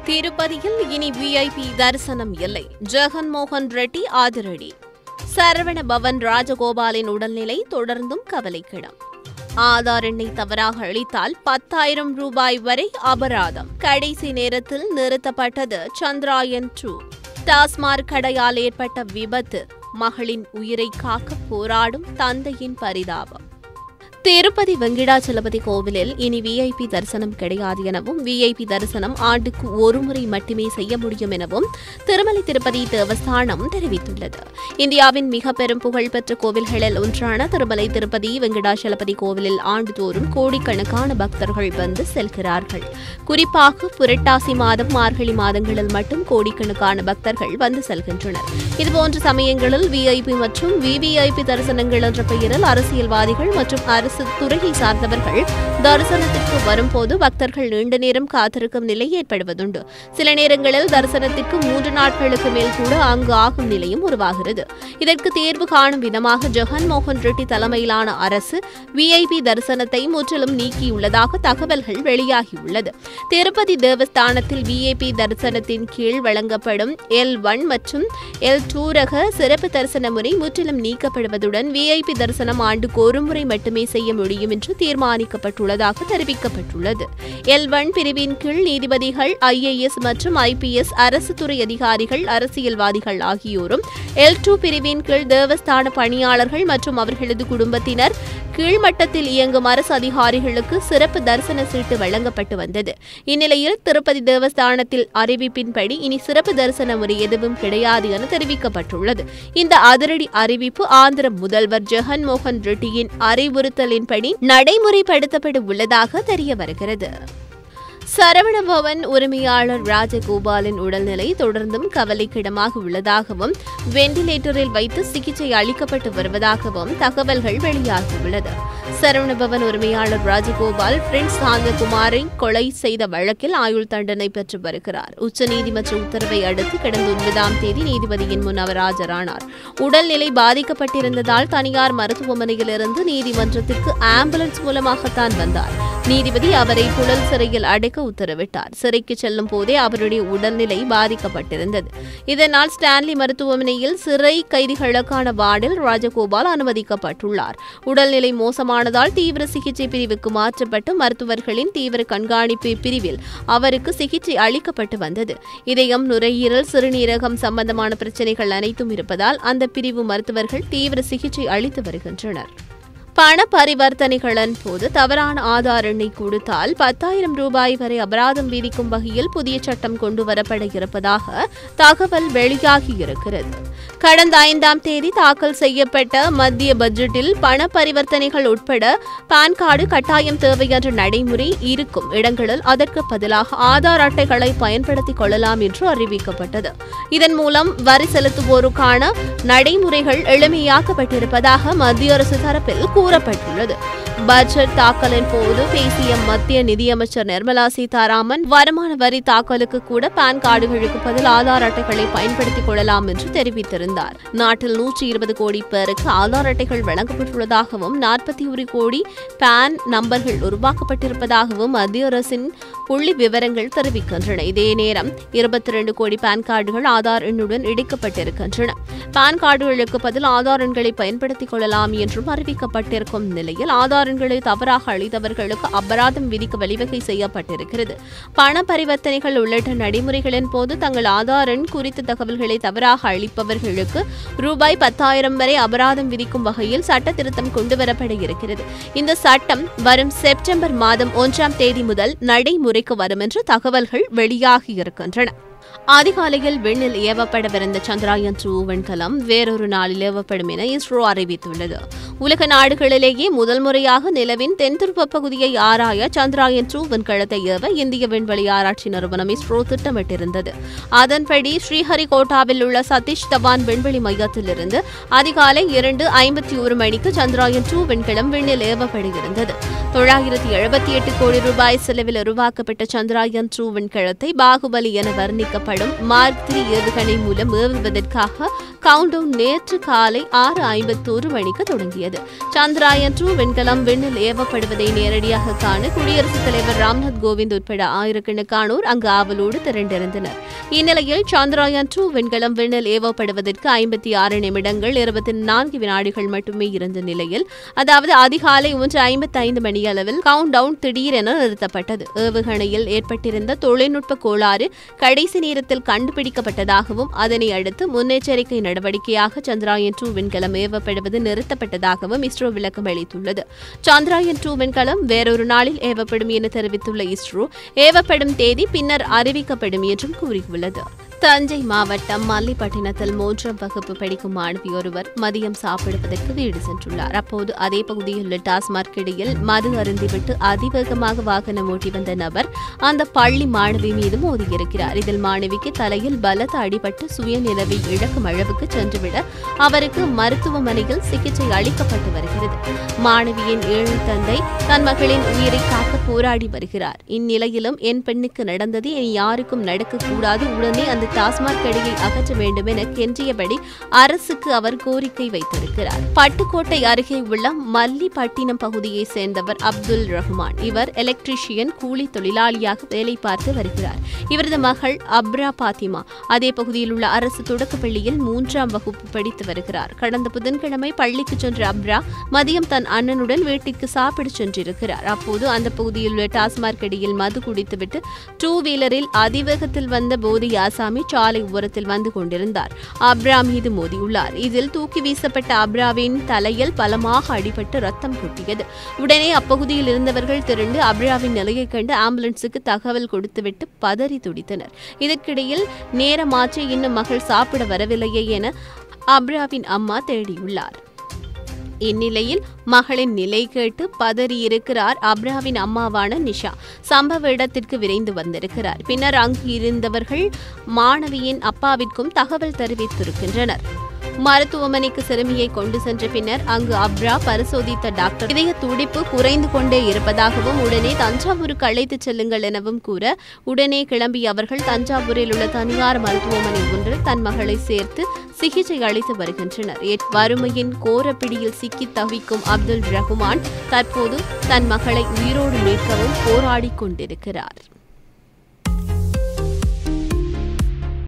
திருப்பதியில் இனி விஐபி தரிசனம் இல்லை ஜெகன்மோகன் ரெட்டி ஆதிரடி சரவண பவன் ராஜகோபாலின் உடல்நிலை தொடர்ந்தும் கவலைக்கிடம் ஆதார் எண்ணை தவறாக அளித்தால் பத்தாயிரம் ரூபாய் வரை அபராதம் கடைசி நேரத்தில் நிறுத்தப்பட்டது சந்திராயன் டூ டாஸ்மாக் கடையால் ஏற்பட்ட விபத்து மகளின் உயிரை காக்க போராடும் தந்தையின் பரிதாபம் திருப்பதி வெங்கிடாச்சலபதி கோவிலில் இனி விஐபி தரிசனம் கிடையாது எனவும் விஐபி தரிசனம் ஆண்டுக்கு ஒருமுறை மட்டுமே செய்ய முடியும் எனவும் திருமலை திருப்பதி தேவஸ்தானம் தெரிவித்துள்ளது இந்தியாவின் மிக பெரும் புகழ்பெற்ற கோவில்களில் ஒன்றான திருமலை திருப்பதி வெங்கடாச்சலபதி கோவிலில் ஆண்டுதோறும் கோடிக்கணக்கான பக்தர்கள் வந்து செல்கிறார்கள் குறிப்பாக புரட்டாசி மாதம் மார்கழி மாதங்களில் மட்டும் கோடிக்கணக்கான பக்தர்கள் வந்து செல்கின்றனர் இதுபோன்ற சமயங்களில் விஐபி மற்றும் விவிஐபி தரிசனங்கள் என்ற பெயரில் அரசியல்வாதிகள் மற்றும் அரசு துறையை சார்ந்தவர்கள் தரிசனத்திற்கு வரும்போது பக்தர்கள் நீண்ட நேரம் காத்திருக்கும் நிலை ஏற்படுவதுண்டு சில நேரங்களில் தரிசனத்திற்கு மூன்று நாட்களுக்கு மேல் கூட அங்கு ஆகும் நிலையும் உருவாகிறது இதற்கு தேர்வு காணும் விதமாக ஜெகன்மோகன் ரெட்டி தலைமையிலான அரசு விஐபி தரிசனத்தை முற்றிலும் நீக்கியுள்ளதாக தகவல்கள் வெளியாகியுள்ளது திருப்பதி தேவஸ்தானத்தில் விஐபி தரிசனத்தின் கீழ் வழங்கப்படும் எல் ஒன் மற்றும் எல் டூ ரக சிறப்பு தரிசன முறை முற்றிலும் நீக்கப்படுவதுடன் விஐபி தரிசனம் ஆண்டுக்கு ஒருமுறை மட்டுமே செய்ய முடியும் என்று தீர்மானிக்கப்பட்டுள்ளதாக தெரிவிக்கப்பட்டுள்ளது எல் ஒன் பிரிவின் கீழ் நீதிபதிகள் ஐஏஎஸ் மற்றும் ஐபிஎஸ் அரசு துறை அதிகாரிகள் அரசியல்வாதிகள் ஆகியோரும் எல் டூ பிரிவின் கீழ் தேவஸ்தான பணியாளர்கள் மற்றும் அவர்களது குடும்பத்தினர் கீழ்மட்டத்தில் இயங்கும் அரசு அதிகாரிகளுக்கு சிறப்பு தரிசன சீட்டு வழங்கப்பட்டு வந்தது இந்நிலையில் திருப்பதி தேவஸ்தானத்தில் அறிவிப்பின்படி இனி சிறப்பு தரிசன முறை எதுவும் கிடையாது என தெரிவிக்கப்பட்டுள்ளது இந்த அதிரடி அறிவிப்பு ஆந்திர முதல்வர் ஜெகன்மோகன் ரெட்டியின் அறிவுறுத்தலின்படி நடைமுறைப்படுத்தப்பட உள்ளதாக தெரிய வருகிறது சரவண பவன் உரிமையாளர் ராஜகோபாலின் உடல்நிலை தொடர்ந்தும் கவலைக்கிடமாக உள்ளதாகவும் வெண்டிலேட்டரில் வைத்து சிகிச்சை அளிக்கப்பட்டு வருவதாகவும் தகவல்கள் வெளியாகியுள்ளது சரவணபவன் உரிமையாளர் ராஜகோபால் பிரின்ஸ் சாந்தகுமாரை கொலை செய்த வழக்கில் ஆயுள் தண்டனை பெற்று வருகிறார் உச்சநீதிமன்ற உத்தரவை அடுத்து கடந்த ஒன்பதாம் தேதி நீதிபதியின் முன் அவர் ஆஜரானார் உடல்நிலை பாதிக்கப்பட்டிருந்ததால் தனியார் மருத்துவமனையிலிருந்து நீதிமன்றத்திற்கு ஆம்புலன்ஸ் மூலமாகத்தான் வந்தார் நீதிபதி அவரை புழல் சிறையில் அடைக்க உத்தரவிட்டார் சிறைக்கு செல்லும் போதே அவருடைய உடல்நிலை பாதிக்கப்பட்டிருந்தது இதனால் ஸ்டான்லி மருத்துவமனையில் சிறை கைதிகளுக்கான வார்டில் ராஜகோபால் அனுமதிக்கப்பட்டுள்ளார் உடல்நிலை மோசமானதால் தீவிர சிகிச்சை பிரிவுக்கு மாற்றப்பட்டு மருத்துவர்களின் தீவிர கண்காணிப்பு பிரிவில் அவருக்கு சிகிச்சை அளிக்கப்பட்டு வந்தது இதயம் நுரையீரல் சிறுநீரகம் சம்பந்தமான பிரச்சனைகள் அனைத்தும் இருப்பதால் அந்த பிரிவு மருத்துவர்கள் தீவிர சிகிச்சை அளித்து வருகின்றனர் பண பரிவர்த்தனைகளின் போது தவறான ஆதார் எண்ணை கொடுத்தால் பத்தாயிரம் ரூபாய் வரை அபராதம் விதிக்கும் வகையில் புதிய சட்டம் கொண்டு வரப்பட இருப்பதாக தகவல் வெளியாகியிருக்கிறது கடந்த ஐந்தாம் தேதி தாக்கல் செய்யப்பட்ட மத்திய பட்ஜெட்டில் பண பரிவர்த்தனைகள் உட்பட பான் கார்டு கட்டாயம் தேவை என்ற நடைமுறை இருக்கும் இடங்களில் அதற்கு பதிலாக ஆதார் அட்டைகளை பயன்படுத்திக் கொள்ளலாம் என்று அறிவிக்கப்பட்டது இதன் மூலம் வரி செலுத்துவோருக்கான நடைமுறைகள் எளிமையாக்கப்பட்டிருப்பதாக மத்திய அரசு தரப்பில் கூறப்பட்டுள்ளது பட்ஜெட் தாக்கலின் போது பேசிய மத்திய நிதியமைச்சர் நிர்மலா சீதாராமன் வருமான வரி தாக்கலுக்கு கூட பான் கார்டுகளுக்கு பதில் ஆதார் அட்டைகளை பயன்படுத்திக் கொள்ளலாம் என்று தெரிவித்திருந்தார் நாட்டில் நூற்றி இருபது கோடி பேருக்கு ஆதார் அட்டைகள் வழங்கப்பட்டுள்ளதாகவும் நாற்பத்தி ஒரு கோடி பான் நம்பர்கள் உருவாக்கப்பட்டிருப்பதாகவும் மத்திய அரசின் புள்ளி விவரங்கள் தெரிவிக்கின்றன இதே நேரம் இருபத்தி இரண்டு கோடி பான் கார்டுகள் ஆதார் எண்ணுடன் இணைக்கப்பட்டிருக்கின்றன பான் கார்டுகளுக்கு பதில் ஆதார் எண்களை பயன்படுத்திக் கொள்ளலாம் என்றும் அறிவிக்கப்பட்டிருக்கும் நிலையில் ஆதார் எண்களை தவறாக அளித்தவர்களுக்கு அபராதம் விதிக்க வழிவகை செய்யப்பட்டிருக்கிறது பண பரிவர்த்தனைகள் உள்ளிட்ட நடைமுறைகளின் போது தங்கள் ஆதார் எண் குறித்த தகவல்களை தவறாக அளிப்பவர்களுக்கு ரூபாய் பத்தாயிரம் வரை அபராதம் விதிக்கும் வகையில் சட்ட திருத்தம் கொண்டுவரப்பட இருக்கிறது இந்த சட்டம் வரும் செப்டம்பர் மாதம் ஒன்றாம் தேதி முதல் நடைமுறைக்கு வரும் என்று தகவல்கள் வெளியாகியிருக்கின்றன அதிகாலையில் விண்ணில் ஏவப்படவிருந்த சந்திராயன் டூ விண்கலம் வேறொரு நாளில் ஏவப்படும் என இஸ்ரோ அறிவித்துள்ளது உலக நாடுகளிலேயே முதல் முறையாக நிலவின் தென்துருவ பகுதியை ஆராய சந்திராயன் டூ விண்கலத்தை ஏவ இந்திய விண்வெளி ஆராய்ச்சி நிறுவனம் இஸ்ரோ திட்டமிட்டிருந்தது அதன்படி ஸ்ரீஹரிகோட்டாவில் உள்ள சதீஷ் தவான் விண்வெளி மையத்திலிருந்து அதிகாலை இரண்டு ஐம்பத்தி ஒரு மணிக்கு சந்திராயன் டூ விண்கலம் விண்ணில் ஏவப்படுகிறது தொள்ளாயிரத்தி எழுபத்தி எட்டு கோடி ரூபாய் செலவில் உருவாக்கப்பட்ட சந்திராயன் டூ விண்கலத்தை பாகுபலி என வர்ணிக்க தயாரிக்கப்படும் மார்க் த்ரீ ஏவுகணை மூலம் ஏவுவதற்காக கவுண்டவுன் நேற்று காலை ஆறு ஐம்பத்தோரு மணிக்கு தொடங்கியது சந்திராயன் டூ விண்கலம் விண்ணில் ஏவப்படுவதை நேரடியாக காண குடியரசுத் தலைவர் ராம்நாத் கோவிந்த் உட்பட ஆயிரக்கணக்கானோர் அங்கு ஆவலோடு திரண்டிருந்தனர் இந்நிலையில் சந்திராயன் டூ விண்கலம் விண்ணில் ஏவப்படுவதற்கு ஐம்பத்தி ஆறு நிமிடங்கள் இருபத்தி நான்கு வினாடிகள் மட்டுமே இருந்த நிலையில் அதாவது அதிகாலை ஒன்று ஐம்பத்தி ஐந்து மணி அளவில் கவுண்ட் டவுன் திடீரென நிறுத்தப்பட்டது ஏவுகணையில் ஏற்பட்டிருந்த தொழில்நுட்ப கோளாறு கடைசி நேரத்தில் கண்டுபிடிக்கப்பட்டதாகவும் அதனை அடுத்து முன்னெச்சரிக்கை நடவடிக்கையாக சந்திராயன் டூ விண்கலம் ஏவப்படுவது நிறுத்தப்பட்டதாகவும் இஸ்ரோ விளக்கம் அளித்துள்ளது சந்திராயன் டூ விண்கலம் வேறொரு நாளில் ஏவப்படும் என தெரிவித்துள்ள இஸ்ரோ ஏவப்படும் தேதி பின்னர் அறிவிக்கப்படும் என்றும் கூறியுள்ளது தஞ்சை மாவட்டம் மல்லிப்பட்டினத்தில் மூன்றாம் வகுப்பு படிக்கும் மாணவி ஒருவர் மதியம் சாப்பிடுவதற்கு வீடு சென்றுள்ளார் அப்போது அதே பகுதியில் உள்ள டாஸ்மாக் இடையில் மது அருந்திவிட்டு அதிவேகமாக வாகனம் ஓட்டி வந்த நபர் அந்த பள்ளி மாணவி மீது மோதியிருக்கிறார் இதில் மாணவிக்கு தலையில் பலத்த அடிபட்டு சுயநிலவை இழக்கும் அளவுக்கு சென்றுவிட அவருக்கு மருத்துவமனையில் சிகிச்சை அளிக்கப்பட்டு வருகிறது மாணவியின் ஏழை தந்தை தன் மகளின் உயிரை காக்க போராடி வருகிறார் இந்நிலையிலும் என் பெண்ணுக்கு நடந்தது இனி யாருக்கும் நடக்கக்கூடாது உடனே அந்த டாஸ்மாக் கடையை அகற்ற வேண்டும் என கெஞ்சியபடி அரசுக்கு அவர் கோரிக்கை வைத்திருக்கிறார் பட்டுக்கோட்டை அருகே உள்ள மல்லிப்பட்டினம் பகுதியைச் சேர்ந்தவர் அப்துல் ரஹ்மான் இவர் எலக்ட்ரீஷியன் கூலி தொழிலாளியாக வேலை பார்த்து வருகிறார் இவரது மகள் அப்ரா பாத்திமா அதே பகுதியில் உள்ள அரசு தொடக்கப் பள்ளியில் மூன்றாம் வகுப்பு படித்து வருகிறார் கடந்த புதன்கிழமை பள்ளிக்கு சென்ற அப்ரா மதியம் தன் அண்ணனுடன் வீட்டிற்கு சாப்பிட சென்றிருக்கிறார் அப்போது அந்த பகுதியில் உள்ள டாஸ்மாக் கடையில் மது குடித்துவிட்டு டூ வீலரில் அதிவேகத்தில் வந்த போதை ஆசாமி சாலை ஓரத்தில் வந்து கொண்டிருந்தார் அப்ரா மீது மோதியுள்ளார் இதில் தூக்கி வீசப்பட்ட அப்ராவின் தலையில் பலமாக அடிபட்டு ரத்தம் கொட்டியது உடனே அப்பகுதியில் இருந்தவர்கள் திரண்டு அப்ராவின் நிலையை கண்டு ஆம்புலன்ஸுக்கு தகவல் கொடுத்துவிட்டு பதறி துடித்தனர் இதற்கிடையில் நேரமாற்றி இன்னும் மகள் சாப்பிட வரவில்லையே என அப்ராவின் அம்மா தேடியுள்ளார் இந்நிலையில் மகளின் நிலை கேட்டு பதறியிருக்கிறார் அப்ராவின் அம்மாவான நிஷா சம்பவ இடத்திற்கு விரைந்து வந்திருக்கிறார் பின்னர் அங்கு இருந்தவர்கள் மாணவியின் அப்பாவிற்கும் தகவல் தெரிவித்திருக்கின்றனர் மருத்துவமனைக்கு சிறுமியை கொண்டு சென்ற பின்னர் அங்கு அப்ரா பரிசோதித்த டாக்டர் இதய துடிப்பு குறைந்து கொண்டே இருப்பதாகவும் உடனே தஞ்சாவூருக்கு அழைத்துச் செல்லுங்கள் எனவும் கூற உடனே கிளம்பிய அவர்கள் தஞ்சாவூரில் உள்ள தனியார் மருத்துவமனை ஒன்றில் தன் மகளை சேர்த்து சிகிச்சை அளித்து வருகின்றனர் ஏ- வறுமையின் கோரப்பிடியில் சிக்கி தவிக்கும் அப்துல் ரஹ்மான் தற்போது தன் மகளை உயிரோடு மீட்கவும் போராடிக் கொண்டிருக்கிறார்